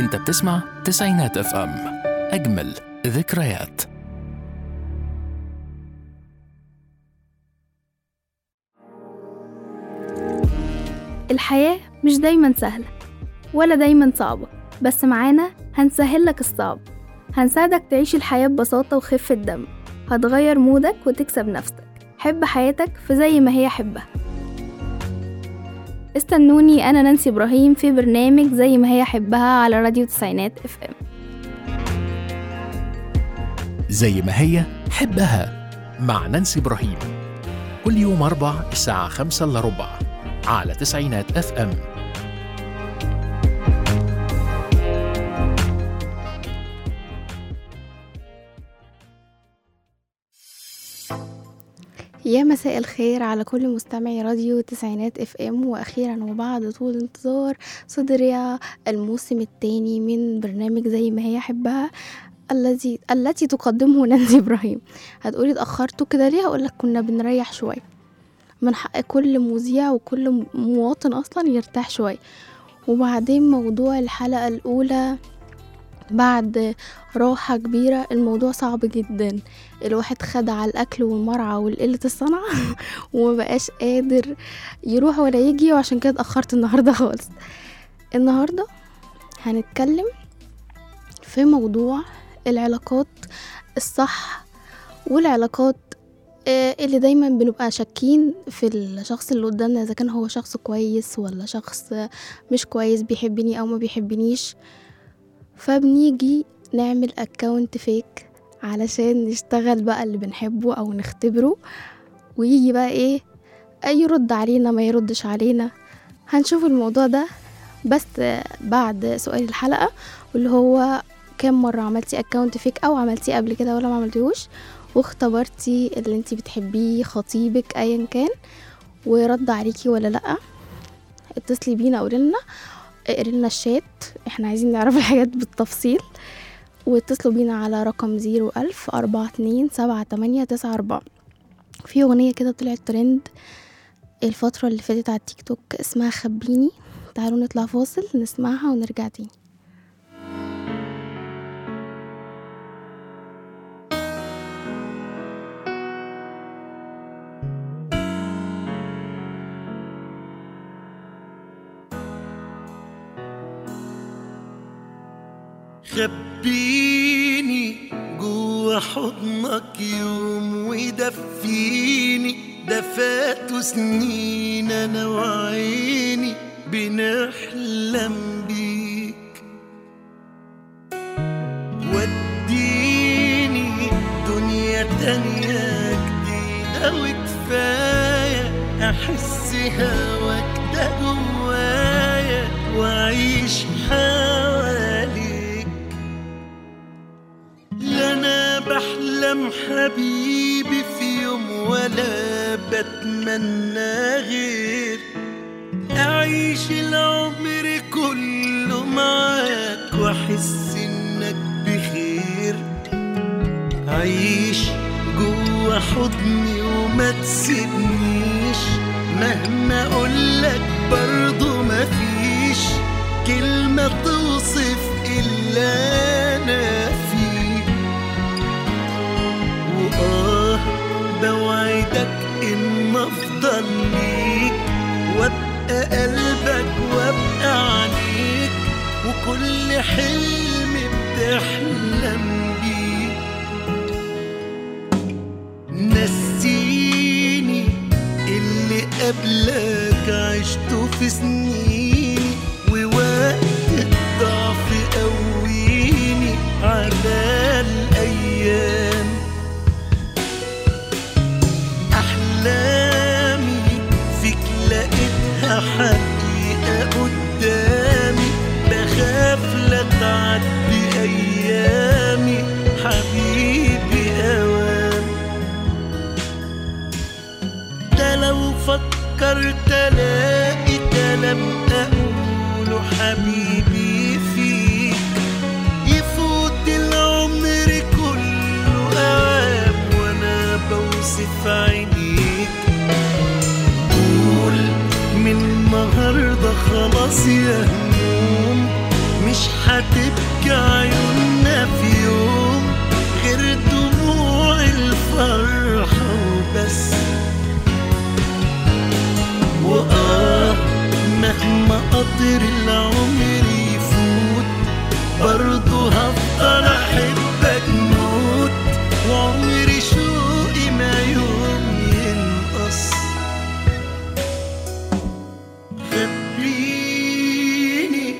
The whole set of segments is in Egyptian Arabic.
انت بتسمع تسعينات اف ام اجمل ذكريات الحياة مش دايما سهلة ولا دايما صعبة بس معانا هنسهل لك الصعب هنساعدك تعيش الحياة ببساطة وخفة دم هتغير مودك وتكسب نفسك حب حياتك في زي ما هي حبها استنوني أنا نانسي إبراهيم في برنامج زي ما هي حبها على راديو تسعينات اف ام زي ما هي حبها مع نانسي إبراهيم كل يوم أربع الساعة خمسة إلا ربع على تسعينات اف ام يا مساء الخير على كل مستمعي راديو تسعينات اف ام واخيرا وبعد طول انتظار صدر الموسم الثاني من برنامج زي ما هي حبها الذي التي تقدمه نانسي ابراهيم هتقولي اتاخرتوا كده ليه هقولك كنا بنريح شويه من حق كل مذيع وكل مواطن اصلا يرتاح شويه وبعدين موضوع الحلقه الاولى بعد راحة كبيرة الموضوع صعب جدا الواحد خد على الأكل والمرعى والقلة الصنعة ومبقاش قادر يروح ولا يجي وعشان كده اتأخرت النهاردة خالص النهاردة هنتكلم في موضوع العلاقات الصح والعلاقات آه، اللي دايما بنبقى شاكين في الشخص اللي قدامنا اذا كان هو شخص كويس ولا شخص مش كويس بيحبني او ما بيحبنيش فبنيجي نعمل اكونت فيك علشان نشتغل بقى اللي بنحبه او نختبره ويجي بقى ايه أي يرد علينا ما يردش علينا هنشوف الموضوع ده بس بعد سؤال الحلقة واللي هو كام مرة عملتي اكونت فيك او عملتيه قبل كده ولا ما عملتيهوش واختبرتي اللي انتي بتحبيه خطيبك ايا كان ورد عليكي ولا لا اتصلي بينا قولي لنا اقري لنا الشات احنا عايزين نعرف الحاجات بالتفصيل واتصلوا بينا على رقم زيرو ألف أربعة اتنين سبعة تمانية تسعة أربعة في أغنية كده طلعت ترند الفترة اللي فاتت على التيك توك اسمها خبيني تعالوا نطلع فاصل نسمعها ونرجع تاني خبيني جوا حضنك يوم ودفيني ده فاتوا سنين انا وعيني بنحلم بيك وديني دنيا تانية جديدة وكفاية أحس هواك ده جوايا وأعيش حواليك لا أنا بحلم حبيبي في يوم ولا بتمنى غير أعيش العمر كله معاك وأحس إنك بخير عيش جوا حضني وما تسيبنيش مهما أقولك برضو مفيش كلمة توصف إلا أنا فيه وآه بوعدك إن أفضل ليك وأبقى قلبك وأبقى عليك وكل حلم بتحلم بيه نسيني اللي قبلك عشته في سنيني ووقت الضعف قويني على الأيام أحلامي فيك لقيتها حقيقة قدامي بخاف لا تعدي أيامي حبيبي أوام ده لو فكرت الاقي كلام اقوله حبيبي فيك يفوت العمر كله اوام وانا بوصف عينيك قول من النهارده خلاص يا هموم مش هتبكي عيوننا في يوم غير دموع الفرحة وبس وآه مهما قطر العمر يفوت برضه هفضل أحبك موت وعمري شوقي ما يوم ينقص خبيني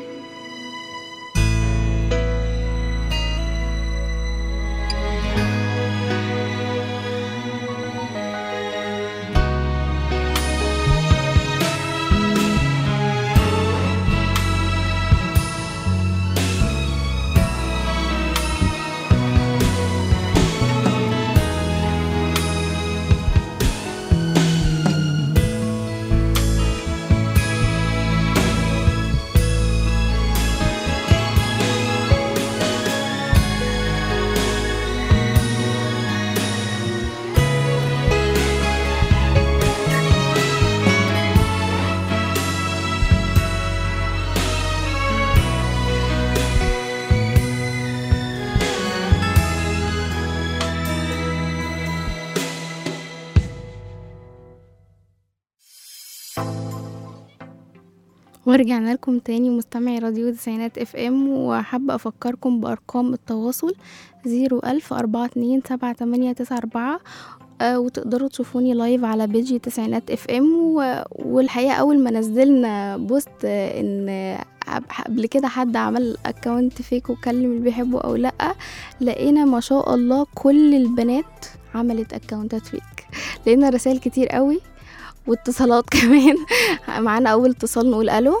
ورجعنا لكم تاني مستمعي راديو تسعينات اف ام وحابة افكركم بارقام التواصل زيرو الف اربعة اتنين سبعة تمانية تسعة اربعة آه، وتقدروا تشوفوني لايف على بيجي تسعينات اف ام و- والحقيقة اول ما نزلنا بوست آه، ان آه، قبل كده حد عمل اكونت فيك وكلم اللي بيحبه او لا لقينا ما شاء الله كل البنات عملت اكونتات فيك لقينا رسائل كتير قوي واتصالات كمان معانا اول اتصال نقول الو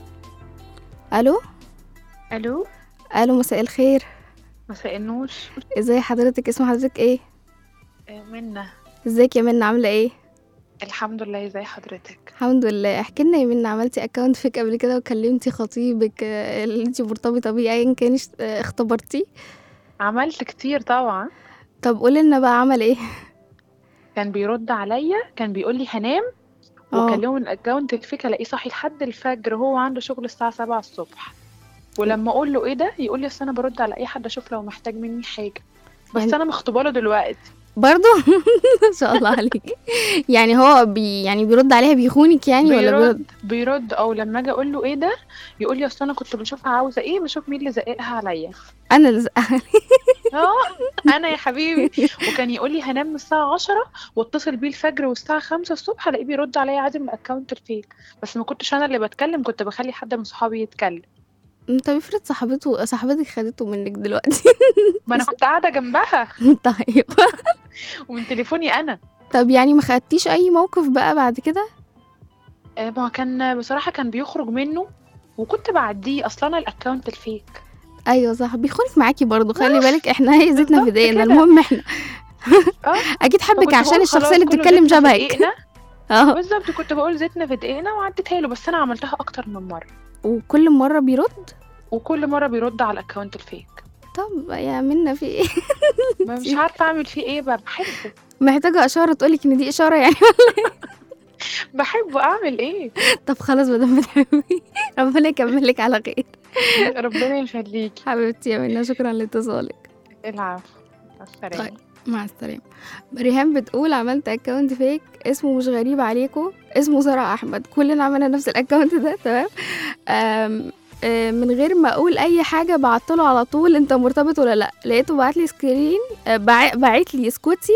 الو الو الو مساء الخير مساء النور ازاي حضرتك اسم حضرتك ايه آه، منى ازيك يا منى عامله ايه الحمد لله ازي حضرتك الحمد لله احكي لنا يا منى عملتي اكونت فيك قبل كده وكلمتي خطيبك آه، اللي انت مرتبطه بيه ايا كان اش- آه، اختبرتيه عملت كتير طبعا طب قولي لنا بقى عمل ايه كان بيرد عليا كان بيقول لي هنام اه واكلمه الاكونت الفيك الاقيه صاحي لحد الفجر هو عنده شغل الساعه 7 الصبح ولما اقول له ايه ده يقول لي اصل انا برد على اي حد اشوف لو محتاج مني حاجه بس يعني- انا مخطوبه له دلوقتي برضو ما شاء الله عليك يعني هو بي يعني بيرد عليها بيخونك يعني ولا بيرد بيرد بيرد او لما اجي اقول له ايه ده يقول لي اصل انا كنت بشوفها عاوزه ايه بشوف مين اللي زققها عليا انا اللي زقها اه انا يا حبيبي وكان يقول لي هنام من الساعه 10 واتصل بيه الفجر والساعه 5 الصبح الاقيه بيرد عليا عادي من الاكونت الفيك بس ما كنتش انا اللي بتكلم كنت بخلي حد من صحابي يتكلم طب افرض صاحبته صاحبتك خدته منك دلوقتي ما انا كنت قاعده جنبها طيب ومن تليفوني انا طب يعني ما خدتيش اي موقف بقى بعد كده آه، ما كان بصراحه كان بيخرج منه وكنت بعديه اصلا انا الاكونت الفيك ايوه صح بيخونك معاكي برضو خلي بالك احنا هي زيتنا في بالظبط ايدينا كده. المهم احنا اه اكيد حبك فكنت عشان بقول الشخصيه خلاص اللي كله بتتكلم زيتنا في شبهك دقيقنا. اه بالظبط كنت بقول زيتنا في دقيقنا وعديتها له بس انا عملتها اكتر من مره وكل مره بيرد وكل مره بيرد على الاكونت الفيك طب يا منا في ايه ما مش عارفه اعمل فيه ايه بقى بحبه محتاجه اشاره تقولك ان دي اشاره يعني بحبه اعمل ايه طب خلاص مادام بتحبي ربنا يكملك على خير ربنا يخليكي حبيبتي يا منى شكرا لاتصالك العفو مع السلامه طيب. مع السلامة ريهام بتقول عملت اكونت فيك اسمه مش غريب عليكم اسمه سارة احمد كلنا عملنا نفس الاكونت ده تمام آم، آه، من غير ما اقول اي حاجه بعتله على طول انت مرتبط ولا لا لقيته بعت لي سكرين آه، باع- باعت لي اسكتي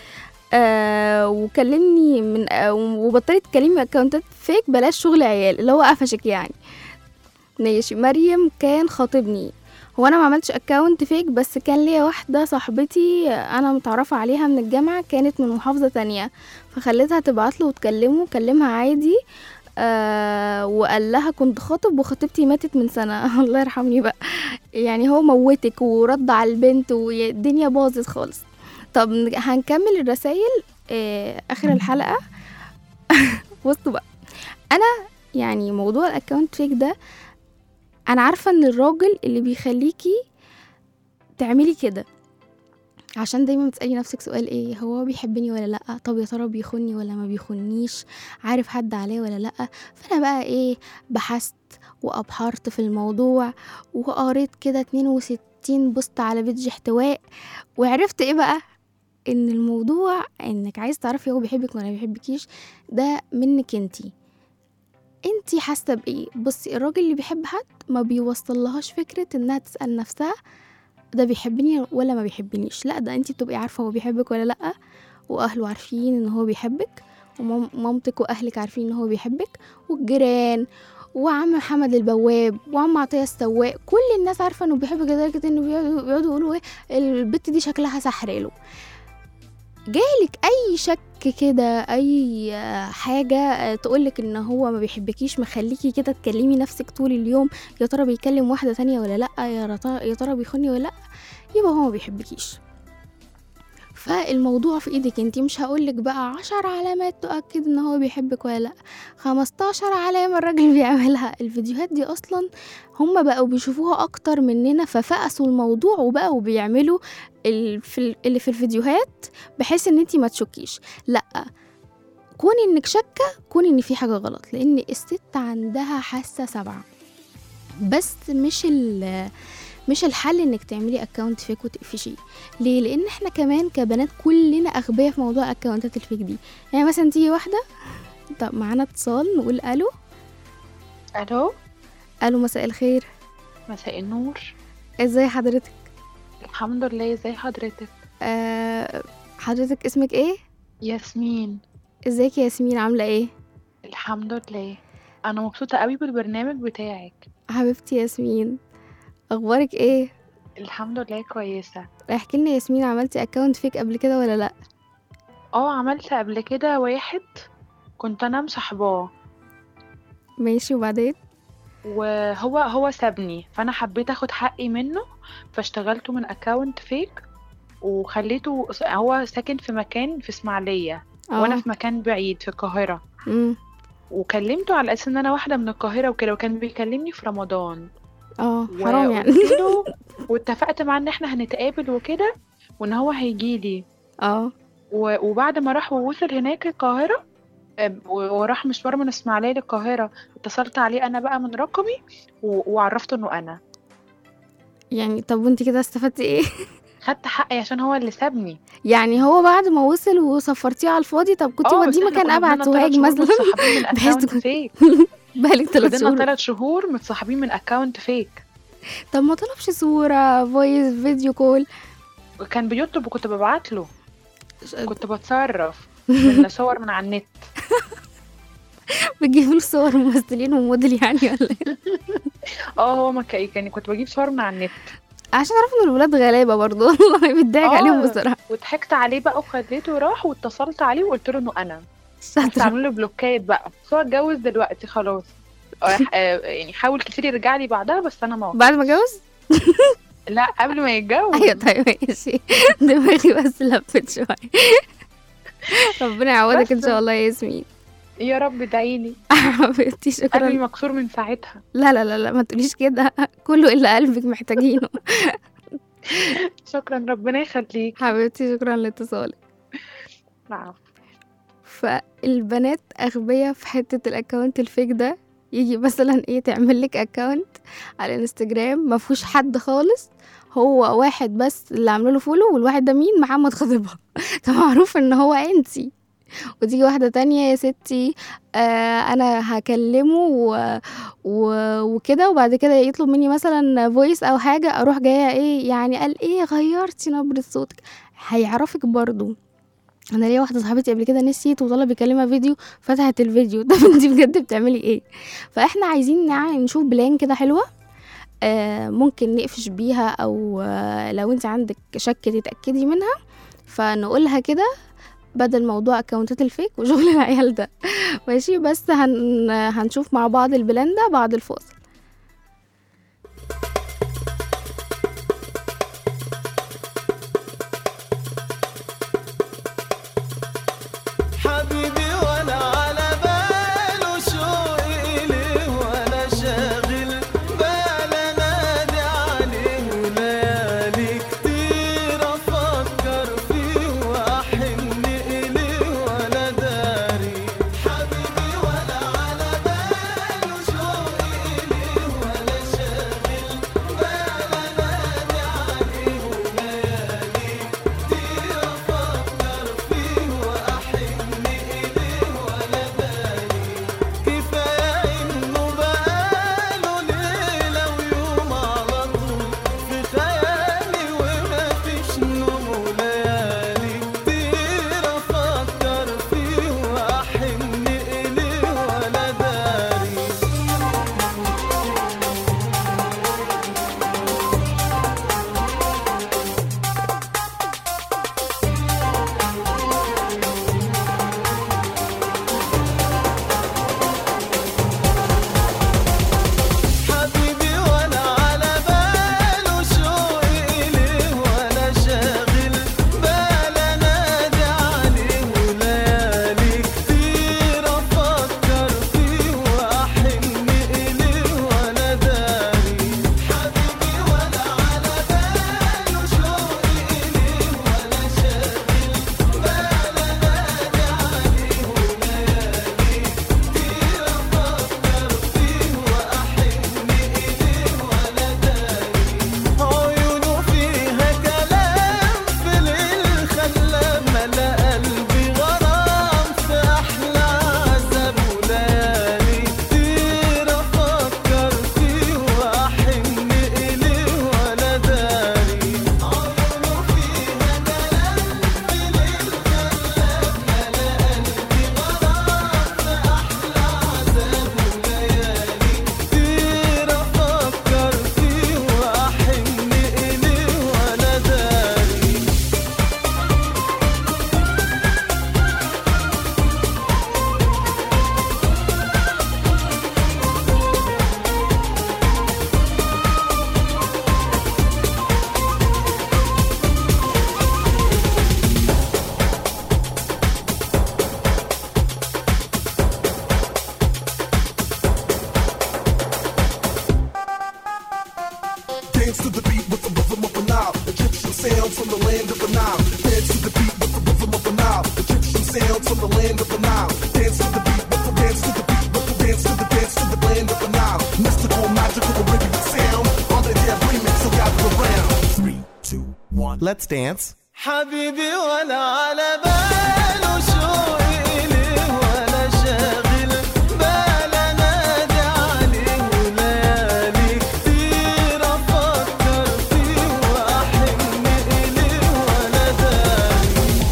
آه وكلمني من آه وبطلت تكلمني اكونتات فيك بلاش شغل عيال اللي هو قفشك يعني ماشي مريم كان خاطبني هو انا ما عملتش اكونت فيك بس كان ليا واحده صاحبتي انا متعرفه عليها من الجامعه كانت من محافظه تانية فخليتها تبعت له وتكلمه كلمها عادي آه وقال لها كنت خاطب وخطيبتي ماتت من سنه الله يرحمني بقى يعني هو موتك ورد على البنت والدنيا باظت خالص طب نج- هنكمل الرسائل آه اخر الحلقه بصوا بقى انا يعني موضوع الاكونت فيك ده انا عارفه ان الراجل اللي بيخليكي تعملي كده عشان دايما بتسألي نفسك سؤال ايه هو بيحبني ولا لأ طب يا ترى بيخوني ولا ما بيخونيش عارف حد عليه ولا لأ فأنا بقى ايه بحثت وأبحرت في الموضوع وقريت كده 62 بوست على بيج احتواء وعرفت ايه بقى ان الموضوع انك عايز تعرفي هو بيحبك ولا ما بيحبكيش ده منك انتي انتي حاسه بايه بصي الراجل اللي بيحب حد ما بيوصلهاش فكره انها تسال نفسها ده بيحبني ولا ما بيحبنيش لا ده انتي بتبقي عارفه هو بيحبك ولا لا واهله عارفين ان هو بيحبك ومامتك واهلك عارفين ان هو بيحبك والجيران وعم محمد البواب وعم عطيه السواق كل الناس عارفه انه بيحبك لدرجه انه بيقعدوا بيقعدوا يقولوا ايه البت دي شكلها سحر له جايلك اي شك كده اي حاجه تقولك ان هو ما بيحبكيش مخليكي كده تكلمي نفسك طول اليوم يا ترى بيكلم واحده تانية ولا لا يا ترى يا ترى بيخوني ولا لا يبقى هو ما بيحبكيش فالموضوع في ايدك انتي مش هقولك بقى عشر علامات تؤكد ان هو بيحبك ولا لا خمستاشر علامة الراجل بيعملها الفيديوهات دي اصلا هم بقوا بيشوفوها اكتر مننا ففقسوا الموضوع وبقوا بيعملوا ال- في ال- اللي في الفيديوهات بحيث ان انتي ما تشكيش لا كوني انك شاكه كوني ان في حاجه غلط لان الست عندها حاسه سبعه بس مش ال مش الحل انك تعملي اكونت فيك وتقفشيه ليه لان احنا كمان كبنات كلنا اغبياء في موضوع اكونتات الفيك دي يعني مثلا تيجي واحده طب معانا اتصال نقول الو الو الو مساء الخير مساء النور ازاي حضرتك الحمد لله ازي حضرتك آه حضرتك اسمك ايه ياسمين ازيك يا ياسمين عامله ايه الحمد لله انا مبسوطه قوي بالبرنامج بتاعك حبيبتي ياسمين اخبارك ايه الحمد لله كويسه احكي لنا ياسمين عملتي اكونت فيك قبل كده ولا لا اه عملت قبل كده واحد كنت انا مصاحباه ماشي وبعدين وهو هو سابني فانا حبيت اخد حقي منه فاشتغلته من اكاونت فيك وخليته هو ساكن في مكان في اسماعيلية وانا اه في مكان بعيد في القاهرة أمم، وكلمته على اساس ان انا واحدة من القاهرة وكده وكان بيكلمني في رمضان اه حرام يعني وقلت له واتفقت معاه ان احنا هنتقابل وكده وان هو هيجيلي اه و- وبعد ما راح ووصل هناك القاهرة أم، و- وراح مشوار من اسماعيلية للقاهرة اتصلت عليه انا بقى من رقمي و- وعرفته انه انا يعني طب وانت كده استفدتي ايه خدت حقي عشان هو اللي سابني يعني هو بعد ما وصل وصفرتيه على الفاضي طب كنت اه وديه بس احنا مكان كنا ابعد فضلنا سوهاج تلات شهور مثلا متصاحبين من بحيث اكونت تكون- فيك بقالك ثلاث فضلنا شهور ثلاث شهور متصاحبين من اكونت فيك طب ما طلبش صورة فويس فيديو كول وكان بيطلب وكنت ببعت له كنت بتصرف من صور من على النت بتجيب له صور ممثلين وموديل يعني ولا ايه اه هو ما كان يعني كنت بجيب صور من على النت عشان اعرف ان الولاد غلابة برضه والله بيضحك آه. عليهم بصراحة وضحكت عليه بقى وخليته راح واتصلت عليه وقلت له انه انا بس شاطرة عامل له بلوكات بقى بس هو اتجوز دلوقتي خلاص آه، آه، يعني حاول كتير يرجع لي بعدها بس انا ما بعد ما اتجوز لا قبل ما يتجوز ايوه طيب ماشي دماغي بس لفت شوية ربنا يعوضك بس. ان شاء الله يا ياسمين يا رب ادعيلي حبيبتي قلبي شكرا مكسور من ساعتها لا لا لا لا ما تقوليش كده كله الا قلبك محتاجينه شكرا ربنا يخليك حبيبتي شكرا لاتصالك نعم فالبنات اغبياء في حته الاكونت الفيك ده يجي مثلا ايه تعمل لك اكونت على الانستجرام ما فيهوش حد خالص هو واحد بس اللي عامله له فولو والواحد ده مين محمد خطيبها ده معروف ان هو انتي وتيجي واحدة تانية يا ستي آه أنا هكلمه و... و... وكده وبعد كده يطلب مني مثلا فويس أو حاجة أروح جاية إيه يعني قال إيه غيرتي نبرة صوتك هيعرفك برضو انا ليا واحده صاحبتي قبل كده نسيت وطلب يكلمها فيديو فتحت الفيديو طب انت بجد بتعملي ايه فاحنا عايزين يعني نشوف بلان كده حلوه آه ممكن نقفش بيها او آه لو انت عندك شك تتاكدي منها فنقولها كده بدل موضوع اكونتات الفيك وشغل العيال ده ماشي بس هن هنشوف مع بعض البلان ده بعد الفاصل حبيبي وانا على باله شوقي ليه وانا شاغل بال انادي عليه وليالي كتير افكر Let's dance. حبيبي ولا على باله شوقي إليه ولا شاغل بال انادي عليه وليالي كتير افكر فيه واحن اليه ولا داري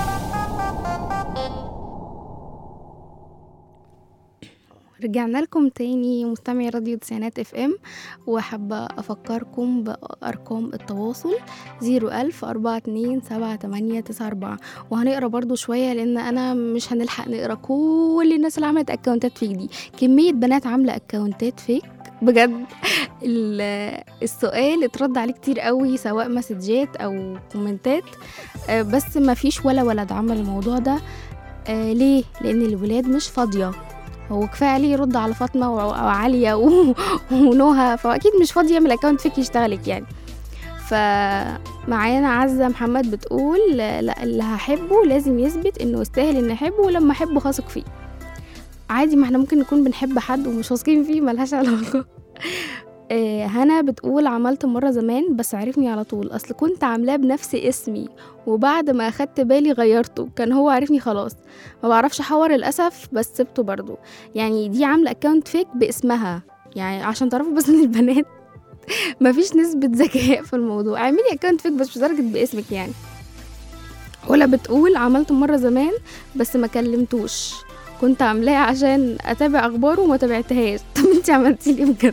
رجعنا لكم تاني مستمعي راديو تسعينات اف ام وحابة افكركم بارقام التواصل زيرو الف اربعة اتنين سبعة تمانية تسعة اربعة وهنقرا برضو شوية لان انا مش هنلحق نقرا كل الناس اللي عملت اكونتات فيك دي كمية بنات عاملة اكونتات فيك بجد ال- السؤال اترد عليه كتير قوي سواء مسجات او كومنتات آه، بس ما فيش ولا ولد عمل الموضوع ده آه ليه لان الولاد مش فاضيه هو كفايه عليه يرد على فاطمه و- وعاليه و- ونهى فاكيد مش فاضي يعمل اكونت فيك يشتغلك يعني فمعانا عزة محمد بتقول لا اللي هحبه لازم يثبت انه يستاهل اني احبه ولما احبه هثق فيه عادي ما احنا ممكن نكون بنحب حد ومش واثقين فيه ملهاش علاقة آه، هنا بتقول عملت مرة زمان بس عرفني على طول أصل كنت عاملاه بنفس اسمي وبعد ما أخدت بالي غيرته كان هو عرفني خلاص ما بعرفش أحور للأسف بس سبته برضو يعني دي عاملة أكاونت فيك باسمها يعني عشان تعرفوا بس إن البنات مفيش نسبة ذكاء في الموضوع اعملي أكاونت فيك بس مش لدرجة باسمك يعني ولا بتقول عملته مرة زمان بس ما كلمتوش كنت عاملاه عشان اتابع اخباره وما تابعتهاش طب انتي عملتي ليه بجد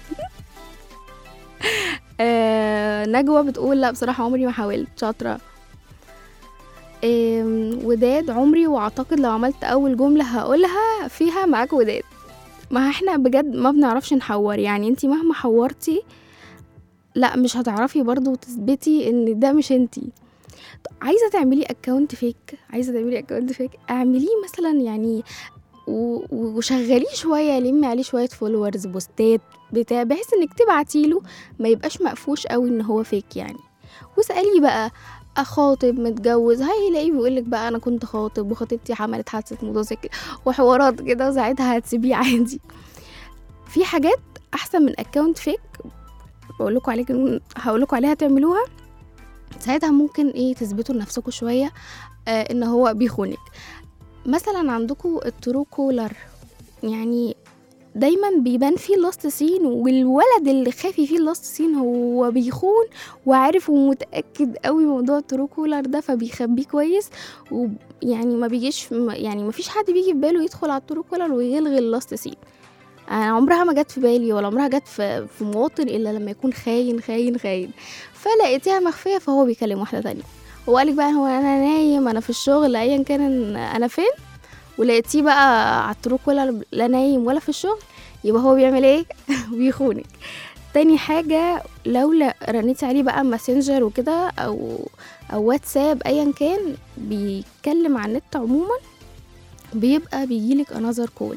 آه نجوى بتقول لا بصراحة عمري ما حاولت شاطرة آم، وداد عمري واعتقد لو عملت اول جملة هقولها فيها معاك وداد ما احنا بجد ما بنعرفش نحور يعني انتي مهما حورتي لا مش هتعرفي برضو تثبتي ان ده مش انتي عايزه تعملي اكونت فيك عايزه تعملي اكونت فيك اعمليه مثلا يعني و- و- وشغليه شويه لمي عليه شويه فولورز بوستات بتاع بحيث انك تبعتي له ما يبقاش مقفوش قوي ان هو فيك يعني واساليه بقى خاطب متجوز هيلاقيه بيقولك بقى انا كنت خاطب وخطيبتي عملت حادثه موتوسيكل وحوارات كده وساعتها هتسيبيه عادي في حاجات احسن من اكونت فيك بقول لكم عليك هقول لكم عليها تعملوها ساعتها ممكن ايه تثبتوا لنفسكم شويه آه ان هو بيخونك مثلا عندكم الترو كولر يعني دايما بيبان فيه اللاست سين والولد اللي خافي فيه اللاست سين هو بيخون وعارف ومتاكد قوي موضوع الترو كولر ده فبيخبيه كويس ويعني ما بيجيش يعني ما فيش حد بيجي في باله يدخل على الترو كولر ويلغي اللاست سين أنا عمرها ما جت في بالي ولا عمرها جت في, في مواطن الا لما يكون خاين خاين خاين فلقيتيها مخفيه فهو بيكلم واحده تانية هو قالك بقى هو انا نايم انا في الشغل ايا كان انا فين ولقيتيه بقى على التروك ولا لا نايم ولا في الشغل يبقى هو بيعمل ايه بيخونك تاني حاجة لو لا- رنيتي عليه بقى ماسنجر وكده او او واتساب ايا كان بيتكلم عن النت عموما بيبقى بيجيلك انذر كول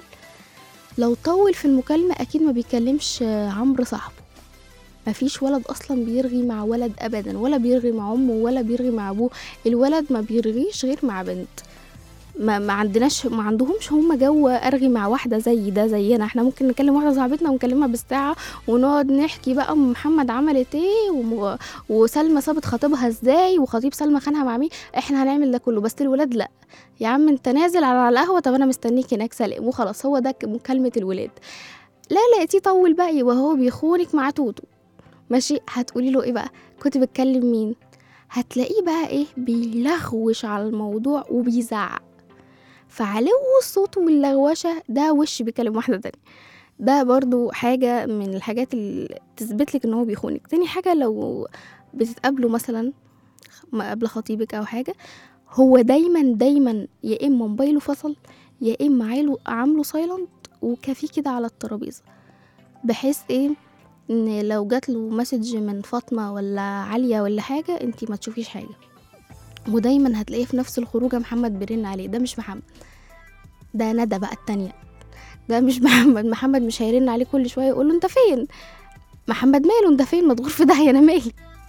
لو طول في المكالمة اكيد ما بيكلمش عمرو صاحبه مفيش ولد اصلا بيرغي مع ولد ابدا ولا بيرغي مع امه ولا بيرغي مع ابوه الولد ما بيرغيش غير مع بنت ما, ما عندناش ما عندهمش هم جو ارغي مع واحده زي ده زينا احنا ممكن نكلم واحده صاحبتنا ونكلمها بالساعه ونقعد نحكي بقى ام محمد عملت ايه وم... وسلمى سابت خطيبها ازاي وخطيب سلمى خانها مع مين احنا هنعمل ده كله بس الولاد لا يا عم انت نازل على القهوه طب انا مستنيك هناك سلام وخلاص هو ده ك- مكالمه الولاد لا لقيتيه طول بقى يبقى هو بيخونك مع توتو ماشي هتقولي له ايه بقى كنت بتكلم مين هتلاقيه بقى ايه بيلغوش على الموضوع وبيزعق فعلو الصوت واللغوشة ده وش بيكلم واحدة تانية ده برضو حاجة من الحاجات اللي تثبت لك ان هو بيخونك تاني حاجة لو بتتقابلوا مثلا ما قبل خطيبك او حاجة هو دايما دايما يا اما موبايله فصل يا اما عامله عامله سايلنت وكافيه كده على الترابيزة بحيث ايه ان لو جات له مسج من فاطمه ولا عليا ولا حاجه انتي ما تشوفيش حاجه ودايما هتلاقيه في نفس الخروجه محمد بيرن عليه ده مش محمد ده ندى بقى التانية ده مش محمد محمد مش هيرن عليه كل شويه يقول له انت فين محمد ماله انت فين مضغور في داهيه انا مالي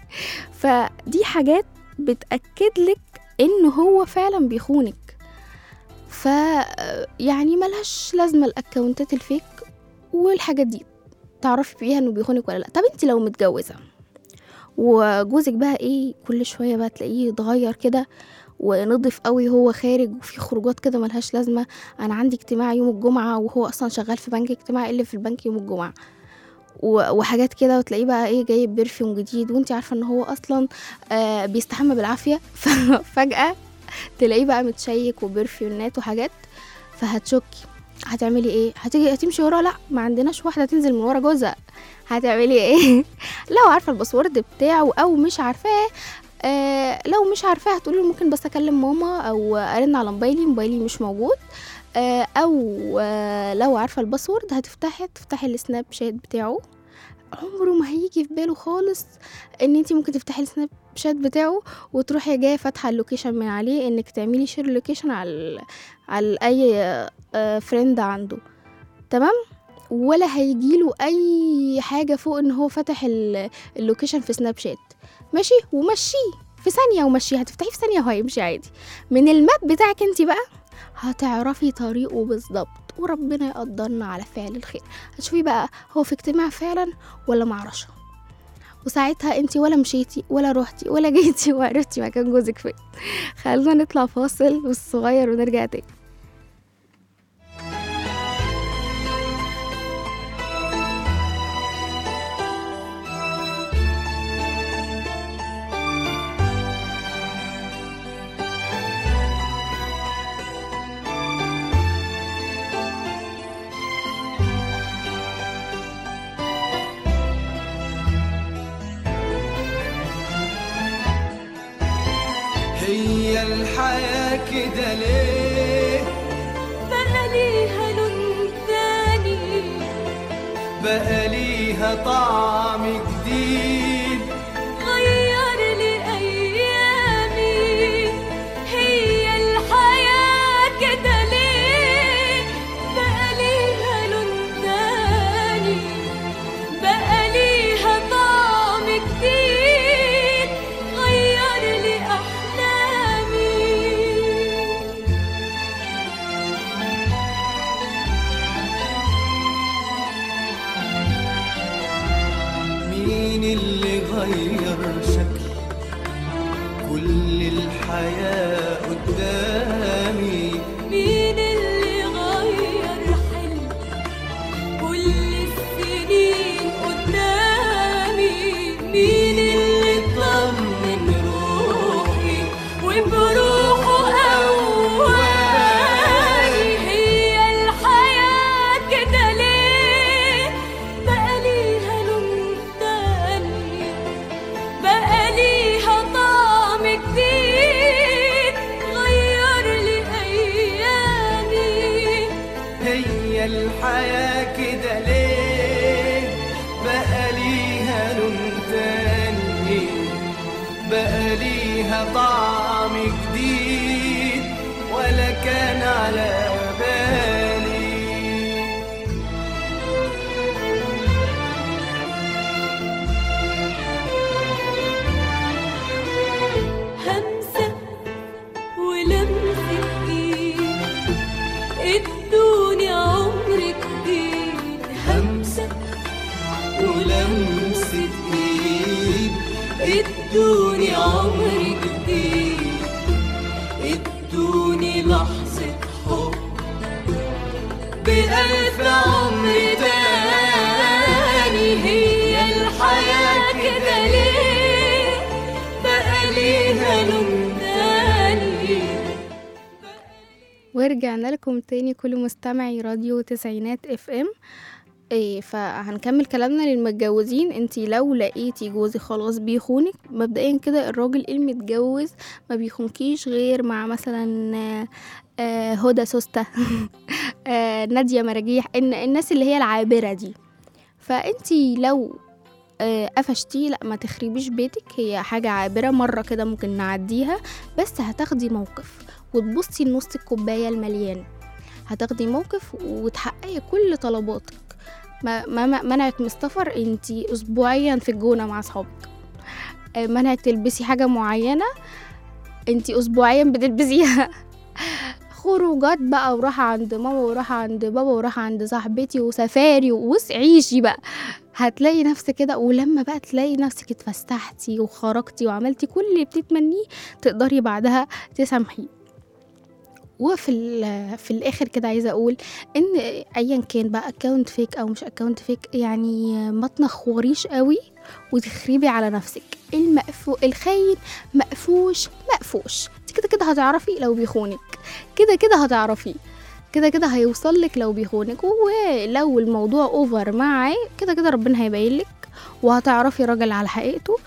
فدي حاجات بتاكد لك ان هو فعلا بيخونك ف يعني ملهاش لازمه الاكونتات الفيك والحاجات دي تعرفي بيها انه بيخونك ولا لا طب انت لو متجوزه وجوزك بقى ايه كل شويه بقى تلاقيه اتغير كده ونضف قوي هو خارج وفي خروجات كده ملهاش لازمه انا عندي اجتماع يوم الجمعه وهو اصلا شغال في بنك اجتماع إيه اللي في البنك يوم الجمعه و- وحاجات كده وتلاقيه بقى ايه جايب برفيوم جديد وانت عارفه ان هو اصلا آه بيستحمى بالعافيه ففجاه تلاقيه بقى متشيك وبرفيونات وحاجات فهتشكي هتعملي ايه هتيجي هتمشي وراه لا ما عندناش واحده تنزل من ورا جوزها هتعملي ايه لو عارفه الباسورد بتاعه او مش عارفاه آه لو مش عارفاه هتقولي ممكن بس اكلم ماما او ارن على موبايلي موبايلي مش موجود آه او آه لو عارفه الباسورد هتفتحي تفتحي السناب شات بتاعه عمره ما هيجي في باله خالص ان انت ممكن تفتحي السناب شات بتاعه وتروحي جايه فاتحه اللوكيشن من عليه انك تعملي شير لوكيشن على على اي آه، فريند عنده تمام ولا هيجيله اي حاجه فوق ان هو فتح ال- اللوكيشن في سناب شات ماشي ومشيه في ثانيه ومشيه هتفتحيه في ثانيه وهيمشي عادي من الماب بتاعك انت بقى هتعرفي طريقه بالظبط وربنا يقدرنا على فعل الخير هتشوفي بقى هو في اجتماع فعلا ولا معرشه وساعتها انت ولا مشيتي ولا روحتي ولا جيتي وعرفتي مكان جوزك فين خلونا نطلع فاصل والصغير ونرجع تاني هي الحياة كده ليه بقى ليها لون تاني بقى ليها طعم جديد غير لي أيامي هي الحياة كده ليه بقى ليها لون تاني بقى ليها طعم جديد غير لي أحلامي مين اللي غير شكل كل الحياة قدامي مين اللي غير حلم كل السنين قدامي مين اللي طمن روحي وبروحه قواني هي الحياة كده ليه بقى ليها لون تاني بقى ليها طعم جديد غير لي أيامي هي الحياة كده ليه بقى ليها لون تاني بقى ليها طعم جديد ولا كان على بالي همسة ولمسة ايد ادوني عمر جديد همسة ولمسة ايد ادوني عمر جديد ادوني لحظة حب بألف عمر تاني هي الحياة كده ليه بقى ليها لون تاني ورجعنا لكم تاني كل مستمعي راديو تسعينات اف ام إيه فهنكمل كلامنا للمتجوزين انتي لو لقيتي جوزي خلاص بيخونك مبدئيا كده الراجل المتجوز ما بيخونكيش غير مع مثلا آه، آه، هدى سوسته آه، نادية مراجيح إن الناس اللي هي العابرة دي فانتي لو آه، قفشتيه لا ما تخربيش بيتك هي حاجة عابرة مرة كده ممكن نعديها بس هتاخدي موقف وتبصي لنص الكوباية المليان هتاخدي موقف وتحققي كل طلباتك ما ما ما- منعك من السفر انتي اسبوعيا في الجونة مع اصحابك آه، منعك تلبسي حاجة معينة انتي اسبوعيا بتلبسيها خروجات بقى وراح عند ماما وراح عند بابا وراح عند صاحبتي وسفاري وبص عيشي بقى هتلاقي نفسك كده ولما بقى تلاقي نفسك اتفسحتي وخرجتي وعملتي كل اللي بتتمنيه تقدري بعدها تسامحيه وفي ال- في الاخر كده عايزه اقول ان ايا كان بقى اكونت فيك او مش اكونت فيك يعني ما تنخوريش قوي وتخربي على نفسك المقفو الخاين مقفوش مقفوش انت كده كده هتعرفي لو بيخونك كده كده هتعرفي كده كده هيوصل لك لو بيخونك ولو الموضوع اوفر معاه كده كده ربنا هيبين لك وهتعرفي راجل على حقيقته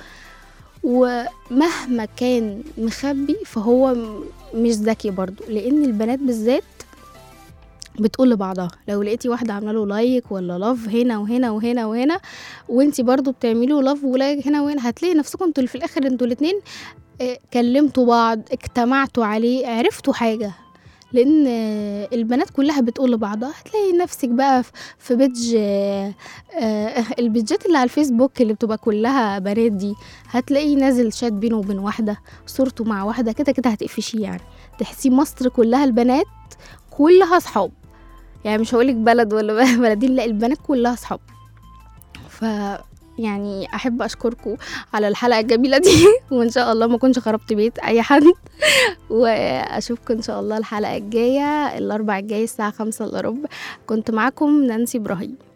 ومهما كان مخبي فهو م- مش ذكي برضو لان البنات بالذات بتقول لبعضها لو لقيتي واحده عامله له لايك ولا لاف هنا وهنا وهنا وهنا وانتي برضو بتعملي لاف ولايك هنا وهنا هتلاقي نفسكم انتوا اللي في الاخر انتوا الاتنين اه، كلمتوا بعض اجتمعتوا عليه عرفتوا حاجه لان اه، البنات كلها بتقول لبعضها هتلاقي نفسك بقى في- في بيدج اه، اه، البيدجات اللي على الفيسبوك اللي بتبقى كلها بنات دي هتلاقي نازل شات بينه وبين واحده صورته مع واحده كده كده هتقفشيه يعني تحسي مصر كلها البنات كلها صحاب يعني مش هقولك بلد ولا بلدين لا البنات كلها صحاب ف يعني احب اشكركم على الحلقه الجميله دي وان شاء الله ما كنتش خربت بيت اي حد واشوفكم ان شاء الله الحلقه الجايه الاربع الجاي الساعه خمسة الا ربع كنت معاكم نانسي ابراهيم